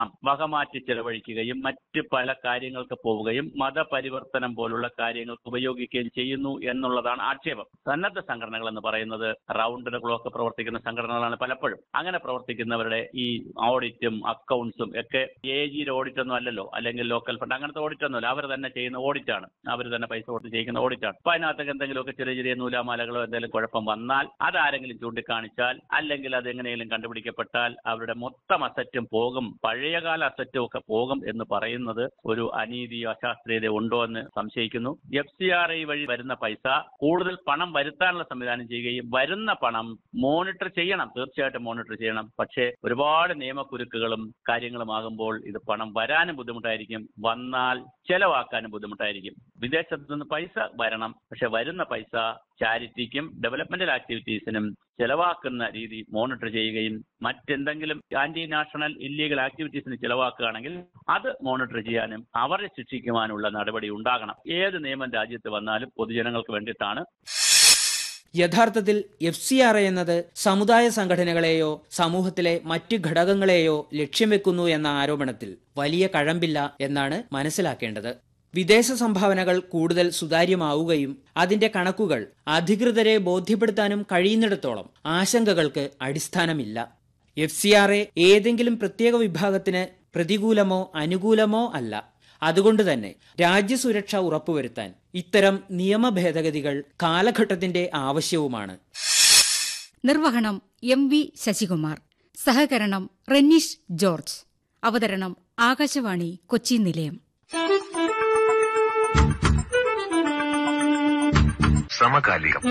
വകമാറ്റി ചെലവഴിക്കുകയും മറ്റ് പല കാര്യങ്ങൾക്ക് പോവുകയും മതപരിവർത്തനം പോലുള്ള കാര്യങ്ങൾക്ക് ഉപയോഗിക്കുകയും ചെയ്യുന്നു എന്നുള്ളതാണ് ആക്ഷേപം സന്നദ്ധ സംഘടനകൾ എന്ന് പറയുന്നത് റൗണ്ട് ദ ക്ലോക്ക് പ്രവർത്തിക്കുന്ന സംഘടനകളാണ് പലപ്പോഴും അങ്ങനെ പ്രവർത്തിക്കുന്നവരുടെ ഈ ഓഡിറ്റും അക്കൗണ്ട്സും ഒക്കെ എ ജിയുടെ ഓഡിറ്റ് ഒന്നും അല്ലല്ലോ അല്ലെങ്കിൽ ലോക്കൽ ഫണ്ട് അങ്ങനത്തെ ഓഡിറ്റ് ഒന്നുമല്ല അവർ തന്നെ ചെയ്യുന്ന ഓഡിറ്റാണ് അവർ തന്നെ പൈസ കൊടുത്ത് ചെയ്യുന്ന ഓഡിറ്റാണ് അപ്പൊ അതിനകത്തൊക്കെ എന്തെങ്കിലുമൊക്കെ ചെറിയ ചെറിയ നൂലാമാലകളോ എന്തെങ്കിലും കുഴപ്പം വന്നാൽ അതാരെങ്കിലും ചൂണ്ടിക്കാണിച്ചാൽ അല്ലെങ്കിൽ അത് എങ്ങനെയെങ്കിലും കണ്ടുപിടിക്കപ്പെട്ടാൽ അവരുടെ മൊത്തം അസറ്റും പോകും പഴയകാല അസറ്റും ഒക്കെ പോകും എന്ന് പറയുന്നത് ഒരു അനീതിയോ അശാസ്ത്രീയതയോ ഉണ്ടോ എന്ന് സംശയിക്കുന്നു എഫ് സി ആർ ഐ വഴി വരുന്ന പൈസ കൂടുതൽ പണം വരുത്താനുള്ള സംവിധാനം ചെയ്യുകയും വരുന്ന പണം മോണിറ്റർ ചെയ്യണം തീർച്ചയായിട്ടും മോണിറ്റർ ചെയ്യണം പക്ഷേ ഒരുപാട് നിയമക്കുരുക്കുകളും കാര്യങ്ങളുമാകുമ്പോൾ ഇത് പണം വരാനും ബുദ്ധിമുട്ടായിരിക്കും വന്നാൽ ചെലവാക്കാനും ബുദ്ധിമുട്ടായിരിക്കും വിദേശത്ത് നിന്ന് പൈസ വരണം പക്ഷെ വരുന്ന പൈസ ചാരിറ്റിക്കും ഡെവലപ്മെന്റൽ ആക്ടിവിറ്റീസിനും ചെലവാക്കുന്ന രീതി മോണിറ്റർ ചെയ്യുകയും മറ്റെന്തെങ്കിലും ആന്റി നാഷണൽ ഇല്ലീഗൽ ആക്ടിവിറ്റീസിന് ചെലവാക്കുകയാണെങ്കിൽ അത് മോണിറ്റർ ചെയ്യാനും അവരെ ശിക്ഷിക്കുവാനുള്ള നടപടി ഉണ്ടാകണം ഏത് നിയമം രാജ്യത്ത് വന്നാലും പൊതുജനങ്ങൾക്ക് വേണ്ടിയിട്ടാണ് യഥാർത്ഥത്തിൽ എഫ് സി ആർ എന്നത് സമുദായ സംഘടനകളെയോ സമൂഹത്തിലെ മറ്റ് ഘടകങ്ങളെയോ ലക്ഷ്യം വെക്കുന്നു എന്ന ആരോപണത്തിൽ വലിയ കഴമ്പില്ല എന്നാണ് മനസ്സിലാക്കേണ്ടത് വിദേശ സംഭാവനകൾ കൂടുതൽ സുതാര്യമാവുകയും അതിന്റെ കണക്കുകൾ അധികൃതരെ ബോധ്യപ്പെടുത്താനും കഴിയുന്നിടത്തോളം ആശങ്കകൾക്ക് അടിസ്ഥാനമില്ല എഫ് സി ആർ എ ഏതെങ്കിലും പ്രത്യേക വിഭാഗത്തിന് പ്രതികൂലമോ അനുകൂലമോ അല്ല അതുകൊണ്ട് തന്നെ രാജ്യസുരക്ഷ ഉറപ്പുവരുത്താൻ ഇത്തരം നിയമ ഭേദഗതികൾ കാലഘട്ടത്തിന്റെ ആവശ്യവുമാണ് നിർവഹണം എം വി ശശികുമാർ സഹകരണം റെന്നീഷ് ജോർജ് അവതരണം ആകാശവാണി കൊച്ചി നിലയം സമകാലികം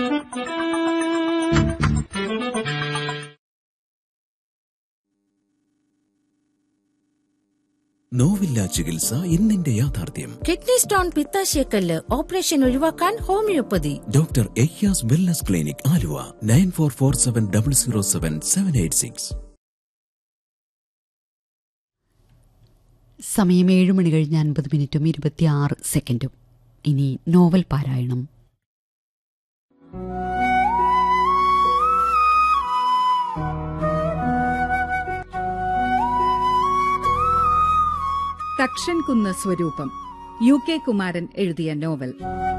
നോവില്ല ചികിത്സ ഇന്നിന്റെ യാഥാർത്ഥ്യം കിഡ്നി സ്റ്റോൺ പിത്താശയക്കല്ല് ഓപ്പറേഷൻ ഒഴിവാക്കാൻ homeopathy doctor Ayyas wellness clinic Aluva nine four four seven double zero seven seven eight six സമയം ഏഴ് മണി കഴിഞ്ഞ് അൻപത് മിനിറ്റും ഇരുപത്തിയാറ് സെക്കൻഡും ഇനി നോവൽ പാരായണം തക്ഷൻ കുന്ന് സ്വരൂപം യു കെ കുമാരൻ എഴുതിയ നോവൽ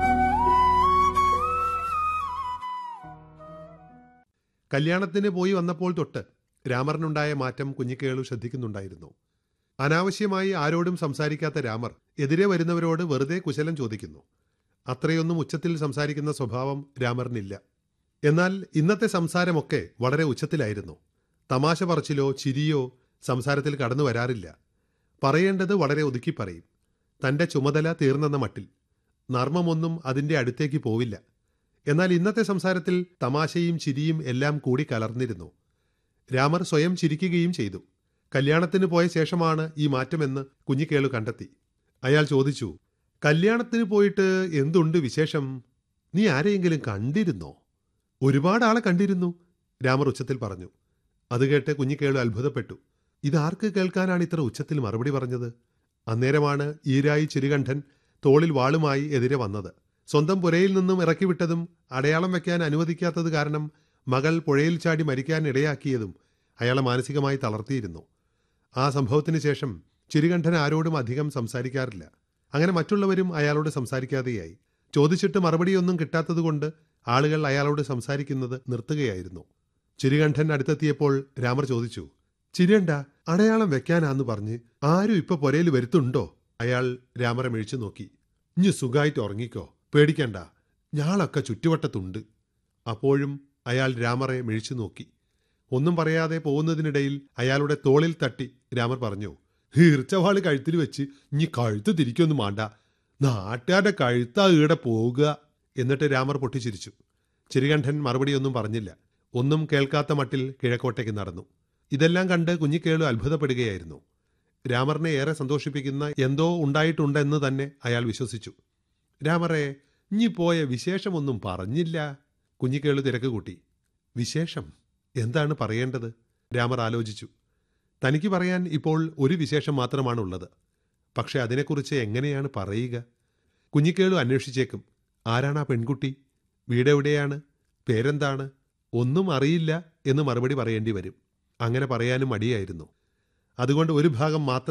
കല്യാണത്തിന് പോയി വന്നപ്പോൾ തൊട്ട് രാമറിനുണ്ടായ മാറ്റം കുഞ്ഞിക്കേളു ശ്രദ്ധിക്കുന്നുണ്ടായിരുന്നു അനാവശ്യമായി ആരോടും സംസാരിക്കാത്ത രാമർ എതിരെ വരുന്നവരോട് വെറുതെ കുശലം ചോദിക്കുന്നു അത്രയൊന്നും ഉച്ചത്തിൽ സംസാരിക്കുന്ന സ്വഭാവം രാമറിനില്ല എന്നാൽ ഇന്നത്തെ സംസാരമൊക്കെ വളരെ ഉച്ചത്തിലായിരുന്നു തമാശ പറച്ചിലോ ചിരിയോ സംസാരത്തിൽ കടന്നു വരാറില്ല പറയേണ്ടത് വളരെ ഒതുക്കി പറയും തന്റെ ചുമതല തീർന്നെന്ന മട്ടിൽ നർമ്മമൊന്നും അതിന്റെ അടുത്തേക്ക് പോവില്ല എന്നാൽ ഇന്നത്തെ സംസാരത്തിൽ തമാശയും ചിരിയും എല്ലാം കൂടി കലർന്നിരുന്നു രാമർ സ്വയം ചിരിക്കുകയും ചെയ്തു കല്യാണത്തിന് പോയ ശേഷമാണ് ഈ മാറ്റമെന്ന് കുഞ്ഞിക്കേളു കണ്ടെത്തി അയാൾ ചോദിച്ചു കല്യാണത്തിന് പോയിട്ട് എന്തുണ്ട് വിശേഷം നീ ആരെയെങ്കിലും കണ്ടിരുന്നോ ഒരുപാട് ആളെ കണ്ടിരുന്നു രാമർ ഉച്ചത്തിൽ പറഞ്ഞു അത് കേട്ട് കുഞ്ഞിക്കേളു അത്ഭുതപ്പെട്ടു ഇതാർക്ക് കേൾക്കാനാണ് ഇത്ര ഉച്ചത്തിൽ മറുപടി പറഞ്ഞത് അന്നേരമാണ് ഈരായി ചിരുകണ്ഠൻ തോളിൽ വാളുമായി എതിരെ വന്നത് സ്വന്തം പുരയിൽ നിന്നും ഇറക്കിവിട്ടതും അടയാളം വെക്കാൻ അനുവദിക്കാത്തത് കാരണം മകൾ പുഴയിൽ ചാടി മരിക്കാൻ ഇടയാക്കിയതും അയാളെ മാനസികമായി തളർത്തിയിരുന്നു ആ സംഭവത്തിന് ശേഷം ചിരുകണ്ഠൻ ആരോടും അധികം സംസാരിക്കാറില്ല അങ്ങനെ മറ്റുള്ളവരും അയാളോട് സംസാരിക്കാതെയായി ചോദിച്ചിട്ട് മറുപടിയൊന്നും കിട്ടാത്തതുകൊണ്ട് ആളുകൾ അയാളോട് സംസാരിക്കുന്നത് നിർത്തുകയായിരുന്നു ചിരുകണ്ഠൻ അടുത്തെത്തിയപ്പോൾ രാമർ ചോദിച്ചു ചിരിയണ്ട അടയാളം വെക്കാനാന്ന് പറഞ്ഞ് ആരും ഇപ്പൊ പൊരയിൽ വരുത്തുണ്ടോ അയാൾ രാമറെ മിഴിച്ചു നോക്കി ഇഞ്ഞു സുഖായിട്ട് ഉറങ്ങിക്കോ പേടിക്കണ്ട ഞാളൊക്കെ ചുറ്റുവട്ടത്തുണ്ട് അപ്പോഴും അയാൾ രാമറെ മിഴിച്ചു നോക്കി ഒന്നും പറയാതെ പോകുന്നതിനിടയിൽ അയാളുടെ തോളിൽ തട്ടി രാമർ പറഞ്ഞു ഈർച്ചവാള് കഴുത്തിൽ വെച്ച് ഇനി കഴുത്ത് തിരിക്കൊന്നും വേണ്ട നാട്ടുകാരുടെ കഴുത്താ ഈടെ പോകുക എന്നിട്ട് രാമർ പൊട്ടിച്ചിരിച്ചു ചിരികണ്ഠൻ മറുപടിയൊന്നും പറഞ്ഞില്ല ഒന്നും കേൾക്കാത്ത മട്ടിൽ കിഴക്കോട്ടേക്ക് നടന്നു ഇതെല്ലാം കണ്ട് കുഞ്ഞിക്കേളു അത്ഭുതപ്പെടുകയായിരുന്നു രാമറിനെ ഏറെ സന്തോഷിപ്പിക്കുന്ന എന്തോ ഉണ്ടായിട്ടുണ്ടെന്ന് തന്നെ അയാൾ വിശ്വസിച്ചു രാമറെ ഇഞ്ഞി പോയ വിശേഷമൊന്നും പറഞ്ഞില്ല കുഞ്ഞിക്കേളു തിരക്ക് കൂട്ടി വിശേഷം എന്താണ് പറയേണ്ടത് രാമർ ആലോചിച്ചു തനിക്ക് പറയാൻ ഇപ്പോൾ ഒരു വിശേഷം മാത്രമാണുള്ളത് പക്ഷെ അതിനെക്കുറിച്ച് എങ്ങനെയാണ് പറയുക കുഞ്ഞിക്കേളു അന്വേഷിച്ചേക്കും ആരാണ് ആ പെൺകുട്ടി വീടെവിടെയാണ് പേരെന്താണ് ഒന്നും അറിയില്ല എന്ന് മറുപടി പറയേണ്ടി വരും അങ്ങനെ പറയാനും മടിയായിരുന്നു അതുകൊണ്ട് ഒരു ഭാഗം മാത്രം